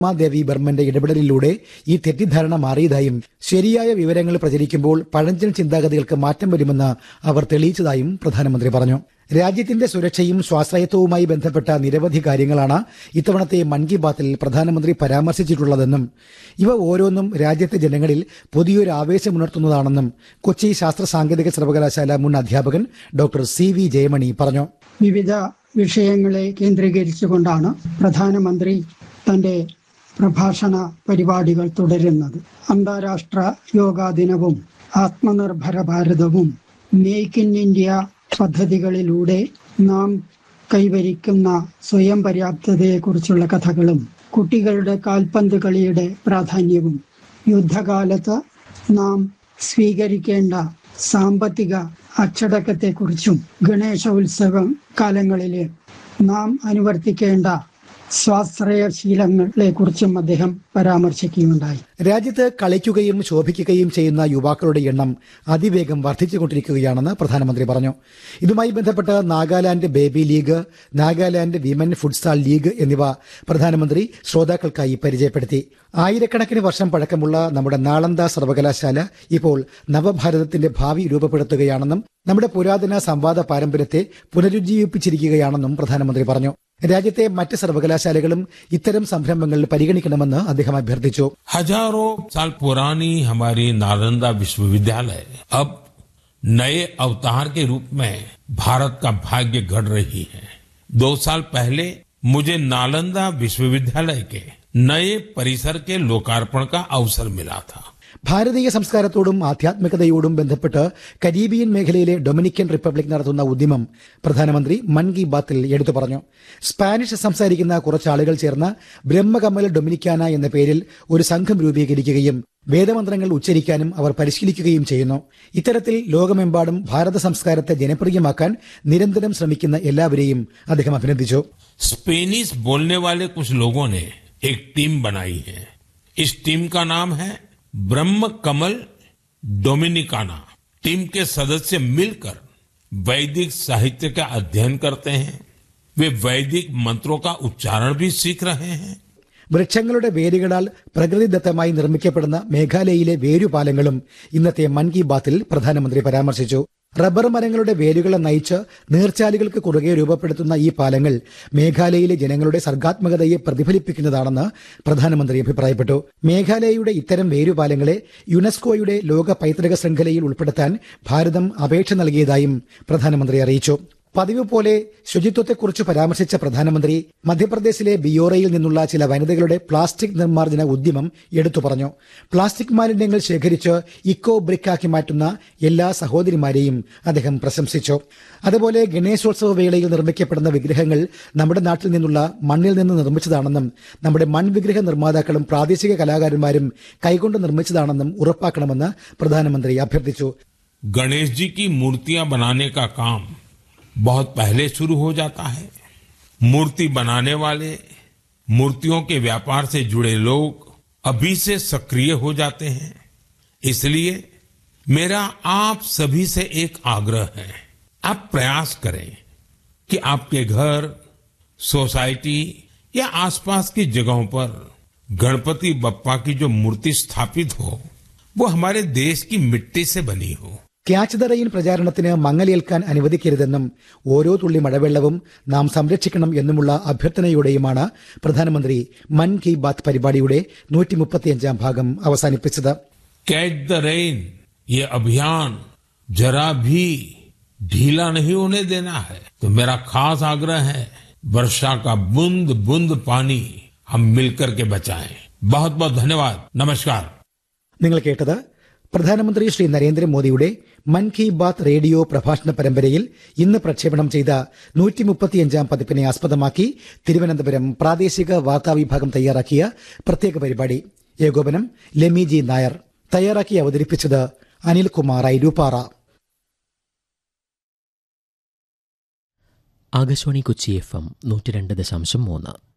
ദേവി ബർമന്റെ ഇടപെടലിലൂടെ ഈ തെറ്റിദ്ധാരണ മാറിയതായും ശരിയായ വിവരങ്ങൾ പ്രചരിക്കുമ്പോൾ പഴഞ്ചൻ ചിന്താഗതികൾക്ക് മാറ്റം വരുമെന്ന് അവർ തെളിയിച്ചതായും പ്രധാനമന്ത്രി പറഞ്ഞു രാജ്യത്തിന്റെ സുരക്ഷയും സ്വാശ്രയത്വവുമായി ബന്ധപ്പെട്ട നിരവധി കാര്യങ്ങളാണ് ഇത്തവണത്തെ മൻ കി ബാത്തിൽ പ്രധാനമന്ത്രി പരാമർശിച്ചിട്ടുള്ളതെന്നും ഇവ ഓരോന്നും രാജ്യത്തെ ജനങ്ങളിൽ പുതിയൊരു ആവേശമുണർത്തുന്നതാണെന്നും കൊച്ചി ശാസ്ത്ര സാങ്കേതിക സർവകലാശാല മുൻ അധ്യാപകൻ ഡോക്ടർ സി വി ജയമണി പറഞ്ഞു വിവിധ വിഷയങ്ങളെ കേന്ദ്രീകരിച്ചുകൊണ്ടാണ് പ്രധാനമന്ത്രി തന്റെ പ്രഭാഷണ പരിപാടികൾ തുടരുന്നത് അന്താരാഷ്ട്ര യോഗാ ദിനവും ആത്മനിർഭര ഭാരതവും മേക്ക് ഇൻ ഇന്ത്യ പദ്ധതികളിലൂടെ നാം കൈവരിക്കുന്ന സ്വയം പര്യാപ്തതയെക്കുറിച്ചുള്ള കഥകളും കുട്ടികളുടെ കാൽപന്ത് കളിയുടെ പ്രാധാന്യവും യുദ്ധകാലത്ത് നാം സ്വീകരിക്കേണ്ട സാമ്പത്തിക അച്ചടക്കത്തെക്കുറിച്ചും ഗണേശ ഉത്സവം കാലങ്ങളിലെ നാം അനുവർത്തിക്കേണ്ട സ്വാശ്രയ ശീലങ്ങളെ കുറിച്ചും അദ്ദേഹം പരാമർശിക്കുകയുണ്ടായി രാജ്യത്ത് കളിക്കുകയും ശോഭിക്കുകയും ചെയ്യുന്ന യുവാക്കളുടെ എണ്ണം അതിവേഗം വർദ്ധിച്ചുകൊണ്ടിരിക്കുകയാണെന്ന് പ്രധാനമന്ത്രി പറഞ്ഞു ഇതുമായി ബന്ധപ്പെട്ട് Nagaland baby league Nagaland women futsal league എന്നിവ പ്രധാനമന്ത്രി ശ്രോതാക്കൾക്കായി പരിചയപ്പെടുത്തി ആയിരക്കണക്കിന് വർഷം പഴക്കമുള്ള നമ്മുടെ നാളന്ദ സർവകലാശാല ഇപ്പോൾ നവഭാരതത്തിന്റെ ഭാവി രൂപപ്പെടുത്തുകയാണെന്നും നമ്മുടെ പുരാതന സംവാദ പാരമ്പര്യത്തെ പുനരുജ്ജീവിപ്പിച്ചിരിക്കുകയാണെന്നും പ്രധാനമന്ത്രി പറഞ്ഞു രാജ്യത്തെ മറ്റ് സർവകലാശാലകളും ഇത്തരം സംരംഭങ്ങൾ പരിഗണിക്കണമെന്ന് അദ്ദേഹം അഭ്യർത്ഥിച്ചു हजारों साल पुरानी हमारी नालंदा विश्वविद्यालय अब नए अवतार के रूप में भारत का भाग्य गढ़ रही है दो साल पहले मुझे नालंदा विश्वविद्यालय के नए परिसर के लोकार्पण का अवसर मिला था ഭാരതീയ സംസ്കാരത്തോടും ആധ്യാത്മികതയോടും ബന്ധപ്പെട്ട് കരീബിയൻ മേഖലയിലെ ഡൊമിനിക്കൻ റിപ്പബ്ലിക് നടത്തുന്ന ഉദ്യമം പ്രധാനമന്ത്രി മൻ കി ബാത്തിൽ എടുത്തു പറഞ്ഞു സ്പാനിഷ് സംസാരിക്കുന്ന കുറച്ചാളുകൾ ചേർന്ന് ബ്രഹ്മകമൽ ഡൊമിനിക്കാന എന്ന പേരിൽ ഒരു സംഘം രൂപീകരിക്കുകയും വേദമന്ത്രങ്ങൾ ഉച്ചരിക്കാനും അവർ പരിശീലിക്കുകയും ചെയ്യുന്നു ഇത്തരത്തിൽ ലോകമെമ്പാടും ഭാരത സംസ്കാരത്തെ ജനപ്രിയമാക്കാൻ നിരന്തരം ശ്രമിക്കുന്ന എല്ലാവരെയും അദ്ദേഹം അഭിനന്ദിച്ചു स्पेनिश बोलने वाले कुछ लोगों ने एक टीम बनाई है इस टीम का नाम है ब्रह्म कमल डोमिनिकाना टीम के सदस्य मिलकर वैदिक साहित्य का अध्ययन करते हैं वे वैदिक मंत्रों का उच्चारण भी सीख रहे हैं വൃക്ഷങ്ങളുടെ വേരുകളാൽ പ്രകൃതിദത്തമായി നിർമ്മിക്കപ്പെടുന്ന മേഘാലയയിലെ വേരുപാലങ്ങളും ഇന്നത്തെ മൻ കി ബാത്തിൽ പ്രധാനമന്ത്രി പരാമർശിച്ചു റബ്ബർ മരങ്ങളുടെ വേരുകളെ നയിച്ച് നീർച്ചാലുകൾക്ക് കുറുകെ രൂപപ്പെടുത്തുന്ന ഈ പാലങ്ങൾ മേഘാലയയിലെ ജനങ്ങളുടെ സർഗാത്മകതയെ പ്രതിഫലിപ്പിക്കുന്നതാണെന്ന് പ്രധാനമന്ത്രി അഭിപ്രായപ്പെട്ടു മേഘാലയയുടെ ഇത്തരം വേരുപാലങ്ങളെ യുനെസ്കോയുടെ ലോക പൈതൃക ശൃംഖലയിൽ ഉൾപ്പെടുത്താൻ ഭാരതം അപേക്ഷ നൽകിയതായും പ്രധാനമന്ത്രി അറിയിച്ചു പതിവ് പോലെ ശുചിത്വത്തെക്കുറിച്ച് പരാമർശിച്ച പ്രധാനമന്ത്രി മധ്യപ്രദേശിലെ ബിയോറയിൽ നിന്നുള്ള ചില വനിതകളുടെ പ്ലാസ്റ്റിക് നിർമ്മാർജ്ജന ഉദ്യമം എടുത്തു പറഞ്ഞു പ്ലാസ്റ്റിക് മാലിന്യങ്ങൾ ശേഖരിച്ച് ഇക്കോ ബ്രിക്കാക്കി മാറ്റുന്ന എല്ലാ സഹോദരിമാരെയും അദ്ദേഹം പ്രശംസിച്ചു അതുപോലെ ഗണേശോത്സവ വേളയിൽ നിർമ്മിക്കപ്പെടുന്ന വിഗ്രഹങ്ങൾ നമ്മുടെ നാട്ടിൽ നിന്നുള്ള മണ്ണിൽ നിന്ന് നിർമ്മിച്ചതാണെന്നും നമ്മുടെ മൺവിഗ്രഹ നിർമ്മാതാക്കളും പ്രാദേശിക കലാകാരന്മാരും കൈകൊണ്ട് നിർമ്മിച്ചതാണെന്നും ഉറപ്പാക്കണമെന്ന് പ്രധാനമന്ത്രി അഭ്യർത്ഥിച്ചു गणेश जी की मूर्तियां बनाने का काम बहुत पहले शुरू हो जाता है मूर्ति बनाने वाले मूर्तियों के व्यापार से जुड़े लोग अभी से सक्रिय हो जाते हैं इसलिए मेरा आप सभी से एक आग्रह है आप प्रयास करें कि आपके घर सोसाइटी या आसपास की जगहों पर गणपति बप्पा की जो मूर्ति स्थापित हो वो हमारे देश की मिट्टी से बनी हो ക്യാച്ച് ദ റെയിൻ പ്രചാരണത്തിന് മങ്ങലേൽക്കാൻ അനുവദിക്കരുതെന്നും ഓരോ തുള്ളി മഴവെള്ളവും നാം സംരക്ഷിക്കണം എന്നുമുള്ള അഭ്യർത്ഥനയോടെയുമാണ് പ്രധാനമന്ത്രി മൻ കി ബാത്ത് പരിപാടിയുടെ നൂറ്റി മുപ്പത്തിയഞ്ചാം ഭാഗം അവസാനിപ്പിച്ചത് कैच द रेन ये अभियान जरा भी ढीला नहीं होने देना है तो मेरा खास आग्रह है वर्षा का बूंद बूंद पानी हम मिलकर के बचाएं बहुत बहुत धन्यवाद नमस्कार നിങ്ങൾ കേട്ടത് പ്രധാനമന്ത്രി ശ്രീ നരേന്ദ്രമോദിയുടെ മൻ കി ബാത്ത് റേഡിയോ പ്രഭാഷണ പരമ്പരയിൽ ഇന്ന് പ്രക്ഷേപണം ചെയ്ത നൂറ്റി മുപ്പത്തിയഞ്ചാം പതിപ്പിനെ ആസ്പദമാക്കി തിരുവനന്തപുരം പ്രാദേശിക വാർത്താ വിഭാഗം തയ്യാറാക്കിയ പ്രത്യേക പരിപാടി ഏകോപനം ലെമി ജി നായർ തയ്യാറാക്കി അവതരിപ്പിച്ചത് അനിൽകുമാർ ഐരൂപ്പാറ ആകാശവാണി കൊച്ചി എഫ് എം നൂറ്റി രണ്ട് ദശാംശം മൂന്ന്